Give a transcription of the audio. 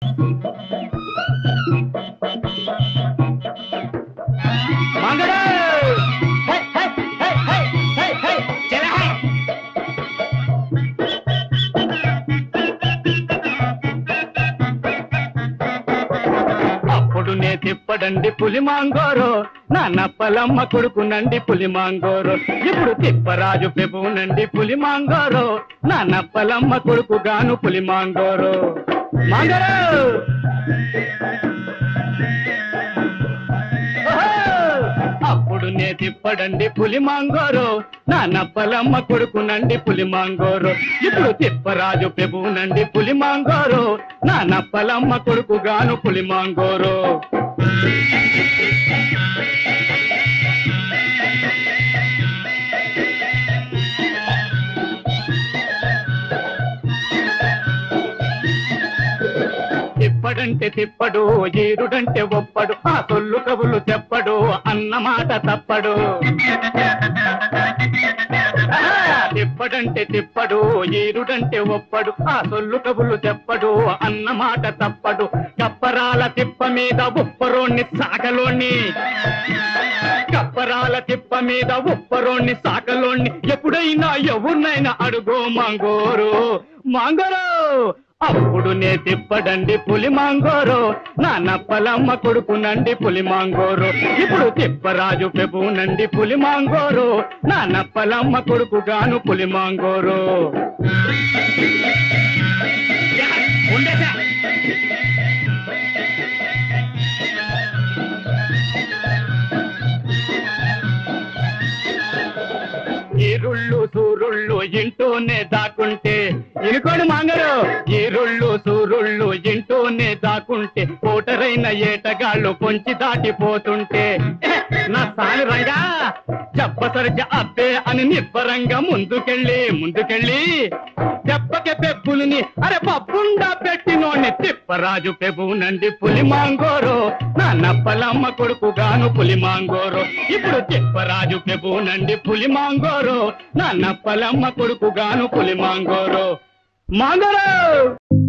మంగళ హే, హే, హే, హే, హే, హే, చెల హే. అప్పుడు నే తిప్పడండి పులి మాంగోరో నా నప్పలమ్మ కొడుకునండి పులి మాంగోరో ఇప్పుడు తిప్పరాజు పెబునండి పులి మాంగోరో నా నప్పలమ్మ కొడుకు గాను పులి మాంగోరో మాంగరో అప్పుడు నే తిప్పడండి పులి మాంగోరో నా నప్పలమ్మ కొడుకునండి పులి మాంగోరో ఇప్పుడు తిప్పరాజు పెబునండి పులి మాంగోరో నా నప్పలమ్మ కొడుకు గాను పులి మాంగోరో తిప్పడంటే తిప్పడు ఈరుడంటే ఒప్పడు ఆ సొల్లు కబులు చెప్పడు అన్నమాట తప్పడు ఆ, తిప్పడంటే తిప్పడు ఈరుడంటే ఒప్పడు ఆ సొల్లు కబులు చెప్పడు అన్నమాట తప్పడు కప్పరాల తిప్ప మీద ఉప్పరోణ్ణి సాకలోణ్ణి కప్పరాల తిప్ప మీద ఉప్పరోణ్ణి సాకలోణ్ణి ఎప్పుడైనా ఎవరినైనా అడుగో మాంగోరు మాంగోరు అప్పుడు నే తిప్పడండి పులి మాంగోరో నా నప్పలమ్మ కొడుకునండి పులి మాంగోరో ఇప్పుడు తిప్పరాజు పెబునండి పులి మాంగోరో నా నప్పలమ్మ కొడుకు గాను పులి మాంగోరో ఉండేసా ఈరుళ్ళు సూరుళ్ళు ఇంటూనే దాకుంటే ఇనుకోడు మాంగరు ఈరుళ్ళు సూరుళ్ళు ఇంటూనే దాకుంటే ఓటరైన ఏటగాళ్ళు పొంచి దాటిపోతుంటే "ఏ, నా సాని రంగా చెప్పసరిచ అబ్బే అని నిర్భరంగా ముందుకెళ్ళి ముందుకెళ్ళి చెప్పకే పెప్పులని అరే పప్పుండా పెట్టినోని తిప్పరాజు పెబునండి పులి మాంగోరో నా నప్పలమ్మ కొడుకు గాను పులి మాంగోరో ఇప్పుడు తిప్పరాజు పెబునండి పులి మాంగోరో నా నప్పలమ్మ కొడుకు గాను పులి మాంగోరో మాంగోరో